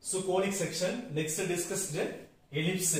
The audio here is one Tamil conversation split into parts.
So conic section. Next discussed ellipse.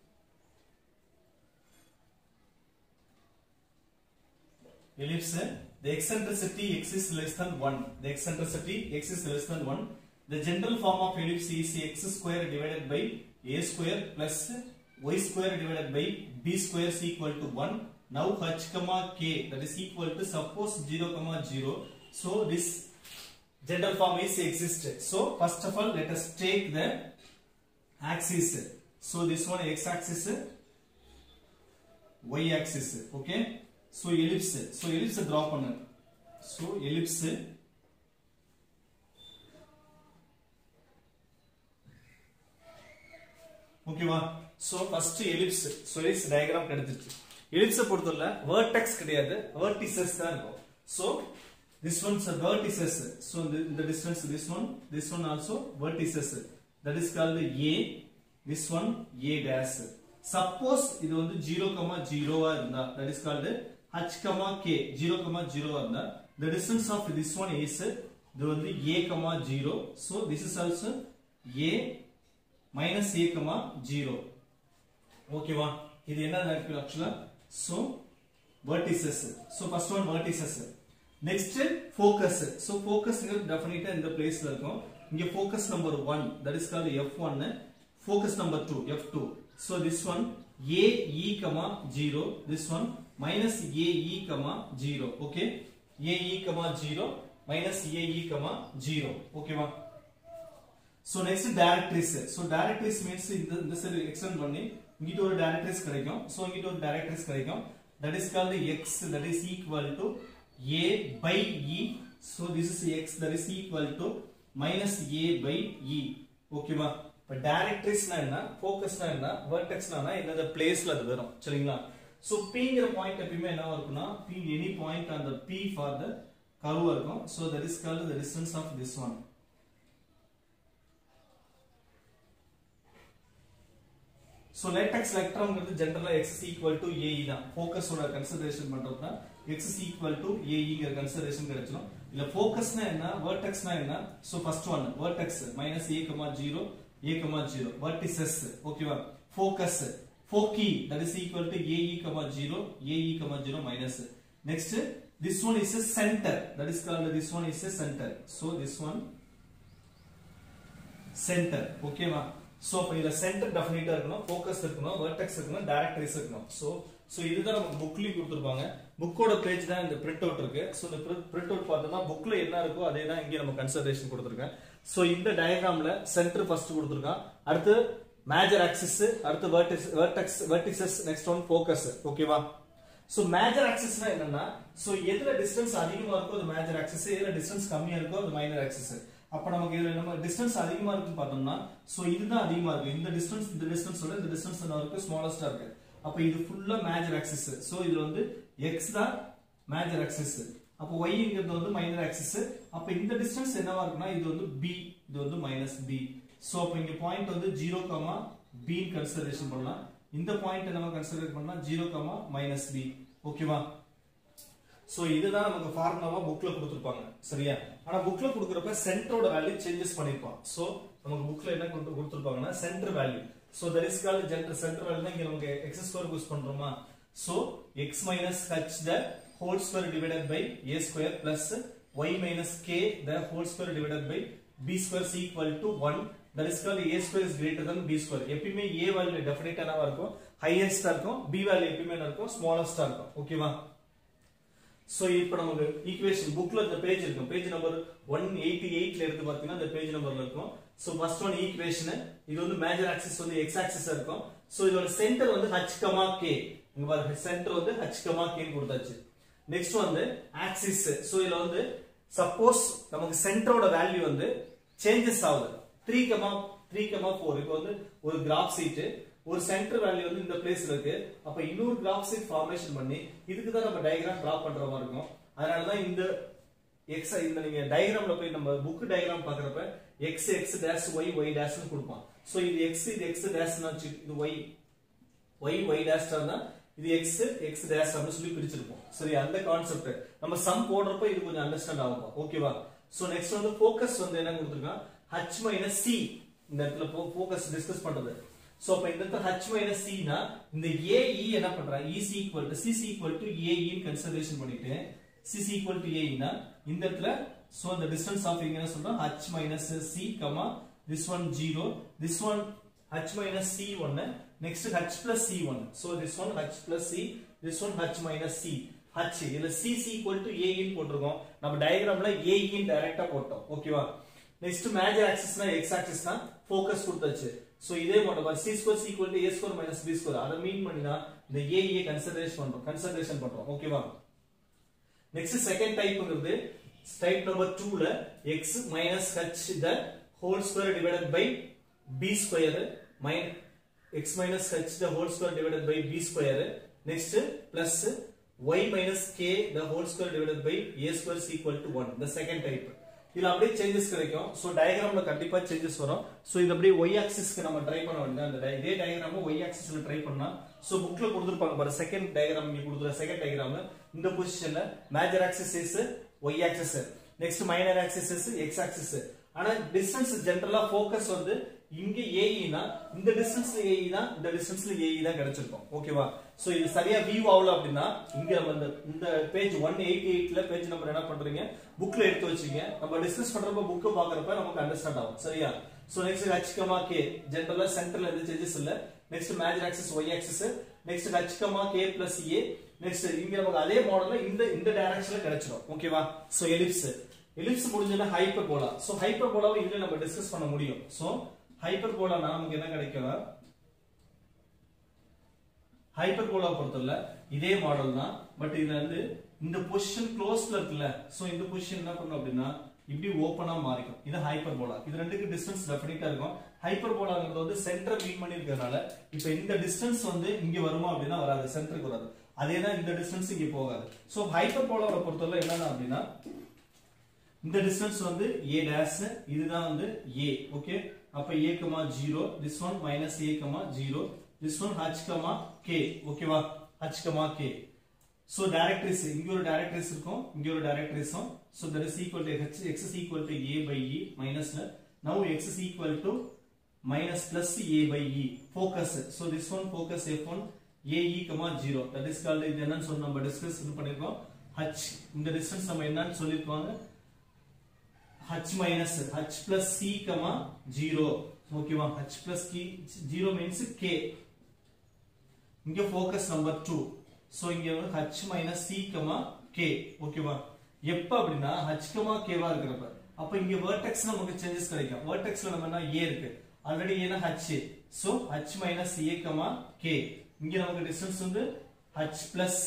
Ellipse. The eccentricity x is less than 1. The eccentricity x is less than 1. The general form of ellipse is x square divided by a square plus y square divided by b square is equal to 1. Now h comma k that is equal to suppose 0 comma 0. So this general form is existed. So first of all let us take the axis. So this one x axis, y axis. Okay. So ellipse. So ellipse draw பண்ணு. So ellipse ஓகேவா so first ellipse so ellipse diagram கிடைச்சிருச்சு எலிப்ஸ பொறுத்தவரை வெர்டெக்ஸ் கிடையாது வெர்டிசஸ் தான் இருக்கும் so this one's a vertices so the, the distance this one this one also vertices that is called a this one a dash suppose இது வந்து 0 0 ஆ இருந்தா that is called h k 0 0 ஆ இருந்தா the distance of this one is இது வந்து a 0 so this is also a minus a comma 0 ஓகேவா இது என்ன இருக்கு ஆக்சுவலா so vertices so first one vertices next focus so focus டெஃபினட்டா இந்த பிளேஸ்ல இருக்கும் இங்க focus number 1 that is called f1 focus number 2 f2 so this one a e comma 0 this one minus a e comma 0 okay a e comma 0 minus a e comma 0 ஓகேவா so next directrix so directrix means இந்த இந்த சைடு எக்ஸ்டெண்ட் பண்ணி இங்கிட்ட ஒரு directrix கிடைக்கும் so இங்கிட்ட ஒரு directrix கிடைக்கும் that is called x that is equal to a by e so this is x that is equal to minus a by e ஓகேவா இப்ப டைரக்ட்ரிக்ஸ்னா என்ன ஃபோக்கஸ்னா என்ன வெர்டெக்ஸ்னா என்ன இந்த பிளேஸ்ல அது வரும் சரிங்களா சோ pங்கிற பாயிண்ட் எப்பவுமே என்ன இருக்கும்னா p எனி பாயிண்ட் அந்த p for the curve இருக்கும் so that is called the distance of this one so latex spectrumங்கிறது ஜெனரலா x is equal to ae தான் ஃபோக்கஸ் ஓட கன்சிடரேஷன் பண்றதுனா x is equal to ae ங்கிற கன்சிடரேஷன் கிடைச்சிரும் இல்ல ஃபோக்கஸ்னா என்ன வெர்டெக்ஸ்னா என்ன so first one vertex minus a 0 a 0 vertices ஓகேவா focus foci that is equal to ae 0 ae 0 minus next this one is a center that is called this one is a center so this one center ஓகேவா சோ அப்ப இதுல சென்டர் டெஃபினிட்டா இருக்கணும் ஃபோக்கஸ் இருக்கணும் வெர்டெக்ஸ் இருக்கணும் டைரக்ட்ரிஸ் இருக்கணும் சோ சோ இதுதான் நமக்கு புக்லயும் கொடுத்திருப்பாங்க புக்கோட பேஜ் தான் இந்த பிரிண்ட் அவுட் இருக்கு சோ இந்த பிரிண்ட் அவுட் பார்த்தோம்னா புக்ல என்ன இருக்கோ அதே தான் இங்க நம்ம கன்சிடரேஷன் கொடுத்திருக்கேன் சோ இந்த டயகிராம்ல சென்டர் ஃபர்ஸ்ட் கொடுத்திருக்கான் அடுத்து மேஜர் ஆக்சிஸ் அடுத்து vertex vertex vertices next one focus ஓகேவா சோ மேஜர் ஆக்சிஸ்னா என்னன்னா சோ எதுல டிஸ்டன்ஸ் அதிகமா இருக்கோ அது மேஜர் ஆக்சிஸ் எதுல டிஸ்டன்ஸ் கம்மியா இருக்கோ அது மைனர் ஆக்சிஸ் அப்ப நமக்கு இதுல நம்ம டிஸ்டன்ஸ் அதிகமா இருக்குன்னு பார்த்தோம்னா சோ இதுதான் அதிகமா இருக்கு இந்த டிஸ்டன்ஸ் இந்த டிஸ்டன்ஸோட இந்த டிஸ்டன்ஸ் என்ன இருக்கு ஸ்மாலஸ்டா இருக்கு அப்ப இது ஃபுல்லா மேஜர் ஆக்சிஸ் சோ இதுல வந்து x தான் மேஜர் ஆக்சிஸ் அப்ப yங்கிறது வந்து மைனர் ஆக்சிஸ் அப்ப இந்த டிஸ்டன்ஸ் என்னவா இருக்குன்னா இது வந்து b இது வந்து மைனஸ் b சோ அப்ப இங்க பாயிண்ட் வந்து 0 கமா b கன்சிடரேஷன் பண்ணலாம் இந்த பாயிண்ட் நம்ம கன்சிடர் பண்ணா 0 கமா மைனஸ் b ஓகேவா சோ இதுதான் நமக்கு ஃபார்முலாவா புக்ல கொடுத்திருப்பாங்க சரியா ஆனா புக்ல கொடுக்கறப்ப சென்டரோட வேல்யூ சேஞ்சஸ் பண்ணிருப்பான் சோ நமக்கு புக்ல என்ன கொண்டு கொடுத்திருப்பாங்கன்னா centre value so that is called centre centre value இங்க நமக்கு x ஸ்கொயர் யூஸ் பண்றோமா so x minus h the whole square divided by a square plus y minus k the whole square divided by b square is equal to 1 that is called a square is greater than b square எப்பவுமே a வேல்யூ டெஃபினட்டா என்னவா இருக்கும் ஹையஸ்டா இருக்கும் b வேல்யூ எப்பவுமே என்ன இருக்கும் ஸ்மாலஸ்டா இருக்கும் ஓகேவா சோ இப்போ நமக்கு ஈக்குவேஷன் புக்ல இந்த பேஜ் இருக்கும் பேஜ் நம்பர் 188ல இருந்து பாத்தீங்கன்னா இந்த பேஜ் நம்பர்ல இருக்கும் சோ ஃபர்ஸ்ட் ஒன் ஈக்குவேஷன் இது வந்து மேஜர் ஆக்சிஸ் வந்து எக்ஸ் ஆக்சிஸ் இருக்கும் சோ இதோட சென்டர் வந்து h k இங்க பாருங்க சென்டர் வந்து h k ன்னு கொடுத்தாச்சு நெக்ஸ்ட் வந்து ஆக்சிஸ் சோ இதுல வந்து சப்போஸ் நமக்கு சென்டரோட வேல்யூ வந்து சேஞ்சஸ் ஆகுது 3 கமா 3 கமா 4 இப்போ வந்து ஒரு கிராஃப் சீட் ஒரு சென்டர் வேல்யூ வந்து இந்த பிளேஸ்ல இருக்கு அப்ப இன்னொரு கிராஃப் சீட் ஃபார்மேஷன் பண்ணி இதுக்கு தான் நம்ம டயகிராம் டிரா பண்ற மாதிரி இருக்கும் அதனால தான் இந்த எக்ஸ் இந்த நீங்க டயகிராம்ல போய் நம்ம புக் டயகிராம் பாக்குறப்ப x x dash y y டேஷ்னு கொடுப்பான் சோ இது எக்ஸ் இது எக்ஸ் டேஷ்னு வச்சு இது ஒய் ஒய் ஒய் டேஷ் தான் இது எக்ஸ் எக்ஸ் டேஷ் அப்படின்னு சொல்லி பிரிச்சிருப்போம் சரி அந்த கான்செப்ட் நம்ம சம் போடுறப்ப இது கொஞ்சம் அண்டர்ஸ்டாண்ட் ஆகும் ஓகேவா சோ நெக்ஸ்ட் வந்து ஃபோக்கஸ் வந்து என்ன கொடுத்துருக்கான் h மைனஸ் சி இந்த இடத்துல ஃபோக்கஸ் டிஸ்கஸ் பண்றது சோ அப்ப இந்த இடத்துல h மைனஸ் c னா இந்த AE என்ன பண்றா EC equal to CC equal to AE ன்னு கன்சிடரேஷன் பண்ணிட்டு CC ஈக்குவல் டு AE னா இந்த இடத்துல சோ the distance of இங்க என்ன சொல்றோம் h minus c comma this one 0 this one h minus c 1 next h plus c 1 so this one h plus c this one h minus c h இதுல cc equal to a ன்னு போட்டிருக்கோம் நம்ம டயகிராம்ல a ன்னு டைரக்டா போட்டோம் ஓகேவா நெக்ஸ்ட் மேஜர் ஆக்சிஸ்னா x ஆக்சிஸ் தான் ஃபோக்கஸ் கொடுத்தாச்சு சோ இதே மாதிரி c square c equal to a square minus b square அத மீன் பண்ணி தான் இந்த a ஏ கன்சிடரேஷன் பண்றோம் கன்சிடரேஷன் பண்றோம் ஓகேவா நெக்ஸ்ட் செகண்ட் டைப்ங்கிறது டைப் நம்பர் 2 ல x minus h the whole square divided by b square minus x minus h the whole square divided by b square next plus y minus k the whole square divided by a square is equal to 1 the second type இதுல அப்படியே சேஞ்சஸ் கிடைக்கும் சோ டயகிராம்ல கண்டிப்பா சேஞ்சஸ் வரும் சோ இது அப்படியே y ஆக்சிஸ்க்கு நம்ம ட்ரை பண்ண வேண்டியது அந்த di- இதே டயகிராம் y ஆக்சிஸ்ல ட்ரை பண்ணா சோ புக்ல கொடுத்திருப்பாங்க பாரு செகண்ட் டயகிராம் நீ கொடுக்குற செகண்ட் டயகிராம் இந்த பொசிஷன்ல major axis is y axis next minor axis is x axis ஆனா டிஸ்டன்ஸ் ஜெனரலா ஃபோக்கஸ் வந்து இங்க AE னா இந்த டிஸ்டன்ஸ்ல AE தான் இந்த டிஸ்டன்ஸ்ல AE தான் கிடைச்சிருக்கும் ஓகேவா சோ இது சரியா வியூ ஆகல அப்படின்னா இங்க நம்ம இந்த இந்த பேஜ் 188ல பேஜ் நம்பர் என்ன பண்றீங்க புக்ல எடுத்து வச்சீங்க நம்ம டிஸ்கஸ் பண்றப்ப புக் பாக்குறப்ப நமக்கு அண்டர்ஸ்டாண்ட் ஆகும் சரியா so next h comma k ஜெனரலா சென்டர்ல எந்த சேஞ்சஸ் இல்ல next major axis y axis next h comma k plus a next இங்க நமக்கு அதே மாடல்ல இந்த இந்த டைரக்ஷன்ல கிடைச்சிடும் ஓகேவா சோ எலிப்ஸ் எலிப்ஸ் முடிஞ்சதுன்னா ஹைப்பர்போலா சோ ஹைப்பர்போலாவை இதுல நம்ம டிஸ்கஸ் பண்ண முடியும் சோ ஹைப்பர்போலானா நமக்கு என்ன கிடைக்கும் ஹைப்பர்போலா பொறுத்தவரை இதே மாடல் தான் பட் இதுல வந்து இந்த பொசிஷன் க்ளோஸ்ல இருக்குல்ல சோ இந்த பொசிஷன் என்ன பண்ணும் அப்படின்னா இப்படி ஓபனா மாறிக்கும் இது ஹைப்பர்போலா இது ரெண்டுக்கு டிஸ்டன்ஸ் டெஃபினட்டா இருக்கும் ஹைப்பர்போலாங்கிறது வந்து சென்டர் மீன் பண்ணி இருக்கிறதுனால இப்போ இந்த டிஸ்டன்ஸ் வந்து இங்க வருமா அப்படின்னா வராது சென்டருக்கு வராது அதே தான் இந்த டிஸ்டன்ஸ் இங்க போகாது சோ ஹைப்பர்போலாவை பொறுத்தவரை என்னன்னா அப்படின்னா இந்த டிஸ்டன்ஸ் வந்து a டேஷ் இதுதான் வந்து a ஓகே அப்ப a comma 0 this one minus a comma 0 this one h comma k ஓகேவா h comma k so directress இங்க ஒரு directress இருக்கும் இங்க ஒரு directressம் so that is equal to h x is equal to a by e minus now x is equal to minus plus a by e focus so this one focus f1 a e comma 0 that is called இது என்னன்னு சொல்லி நம்ம டிஸ்கஸ் பண்ணிருக்கோம் h இந்த டிஸ்டன்ஸ் நம்ம என்னன்னு சொல்லிருப்பாங்க h minus h plus c comma 0 ஓகேவா h plus k 0 means k இங்க ஃபோக்கஸ் நம்பர் 2 சோ இங்க வந்து h minus c comma k ஓகேவா எப்ப அப்படின்னா h comma k வா இருக்கிறப்ப அப்ப இங்க vertex நமக்கு சேஞ்சஸ் கிடைக்கும் vertexல நம்ம என்ன a இருக்கு ஆல்ரெடி ஏனா h so h minus a comma k இங்க நமக்கு டிஸ்டன்ஸ் வந்து h plus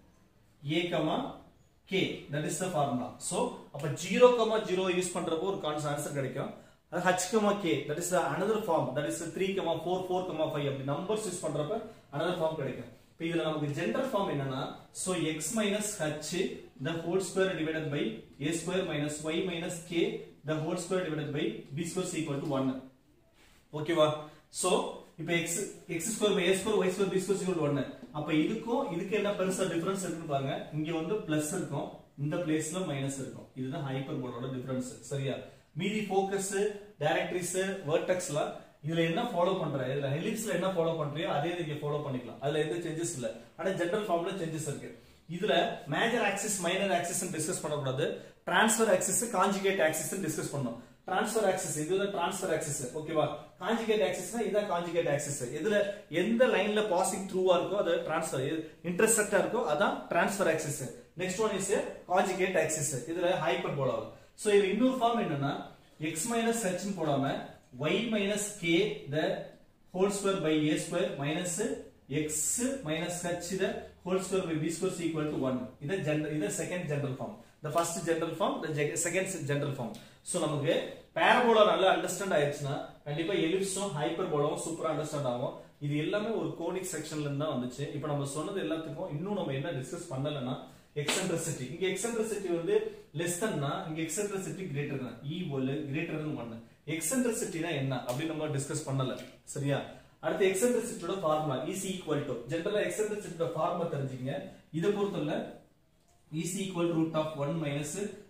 a comma k that is the formula so அப்ப 0 comma 0 யூஸ் பண்றப்போ ஒரு கான்ஸ்டன்ட் ஆன்சர் கிடைக்கும் அது h comma k that is the another form that is the 3 comma 4 4 comma 5 அப்படி நம்பர்ஸ் யூஸ் பண்றப்ப another form கிடைக்கும் இப்போ இதுல நமக்கு ஜெனரல் ஃபார்ம் என்னன்னா so x minus h the whole square divided by a square minus y minus k the whole square divided by b square is equal to 1 ஓகேவா சோ இப்போ x x square by a square y square b square equal 1 அப்ப இதுக்கும் இதுக்கு என்ன பெருசா டிஃபரன்ஸ் இருக்குன்னு பாருங்க இங்க வந்து பிளஸ் இருக்கும் இந்த பிளேஸ்ல மைனஸ் இருக்கும் இதுதான் ஹைப்பர்போலோட டிஃபரன்ஸ் சரியா மீதி ஃபோக்கஸ் டைரக்ட்ரிஸ் வெர்டெக்ஸ்லாம் இதுல என்ன ஃபாலோ பண்ற இதுல ஹெலிக்ஸ்ல என்ன ஃபாலோ பண்றியோ அதே நீங்க ஃபாலோ பண்ணிக்கலாம் அதுல எந்த சேஞ்சஸ் இல்ல ஆனா ஜெனரல் ஃபார்ம்ல சேஞ்சஸ் இருக்கு இதுல major axis minor axis discuss பண்ணக்கூடாது transfer axis conjugate axis discuss பண்ணோம் டிரான்ஸ்ஃபர் ஆக்சிஸ் இதுதான் டிரான்ஸ்ஃபர் ஆக்சிஸ் ஓகேவா காஞ்சுகேட் ஆக்சிஸ்னா இதான் காஞ்சுகேட் ஆக்சிஸ் இதுல எந்த லைன்ல பாசிங் த்ரூவா இருக்கோ அது டிரான்ஸ்ஃபர் இன்டர்செக்டா இருக்கோ அதான் transfer axis next one is conjugate axis இதுல ஹைப்பர்போலா சோ இது இன்னொரு ஃபார்ம் என்னன்னா x மைனஸ் h னு போடாம y minus k the whole square by a square minus x minus h the whole square by b square is equal to 1 இது ஜெனரல் இது second general form the first general form the second general form so நமக்கு பாரபோலா நல்லா அண்டர்ஸ்டாண்ட் ஆயிடுச்சுன்னா கண்டிப்பா எலிப்ஸும் ஹைப்பர்போலாவும் சூப்பரா அண்டர்ஸ்டாண்ட் ஆகும் இது எல்லாமே ஒரு கோனிக் செக்ஷன்ல இருந்து தான் வந்துச்சு இப்போ நம்ம சொன்னது எல்லாத்துக்கும் இன்னும் நம்ம என்ன டிஸ்கஸ் பண்ணலன்னா எக்ஸென்ட்ரிசிட்டி இங்க எக்ஸென்ட்ரிசிட்டி வந்து லெஸ் தன்னா இங்க எக்ஸென்ட்ரிசிட்டி கிரேட்டர் தான் ஈ ஒல் கிரேட்டர் தன் ஒன் எக்ஸென்ட்ரிசிட்டினா என்ன அப்படின்னு நம்ம டிஸ்கஸ் பண்ணல சரியா அடுத்து எக்ஸென்ட்ரிசிட்டியோட ஃபார்முலா இஸ் ஈக்குவல் டு ஜெனரலா எக்ஸென்ட்ரிசிட்டியோட ஃபார்முலா தெரிஞ்சுங்க இதை பொறுத்தவரை is equal root of one minus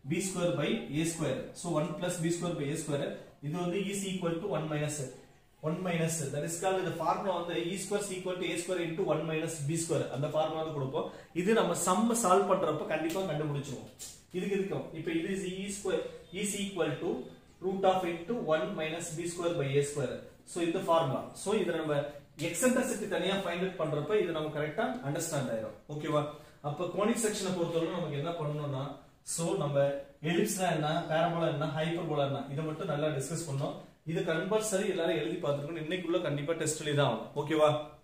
b square by a square so 1 plus b square by a square இது வந்து is equal to 1 minus 1 minus that is called the formula வந்து e square is equal to a square into 1 minus b square அந்த formula வந்து கொடுப்போம் இது நம்ம sum சால்வ் பண்றப்ப கண்டிப்பா கண்டுபிடிச்சிருவோம் இதுக்கு இருக்கும் இப்போ இது is e square is equal to root of into 1 minus b square by a square so இந்த ஃபார்முலா சோ இத நம்ம எக்ஸென்ட்ரிசிட்டி தனியா ஃபைண்ட் அவுட் பண்றப்ப இது நம்ம கரெக்ட்டா அண்டர்ஸ்டாண்ட் ஆயிரும் ஓகேவா அப்ப கோனிக் செக்ஷனை பொறுத்தவரை நமக்கு என்ன பண்ணணும்னா சோ நம்ம எலிப்ஸ்னா என்ன பேரபோலா என்ன ஹைப்பர்போலா என்ன இதை மட்டும் நல்லா டிஸ்கஸ் பண்ணோம் இது கம்பல்சரி எல்லாரும் எழுதி பார்த்துருக்கணும் இன்னைக்குள்ள கண்டிப்பா டெஸ்ட் எழுதி தான் ஆகும் ஓகேவா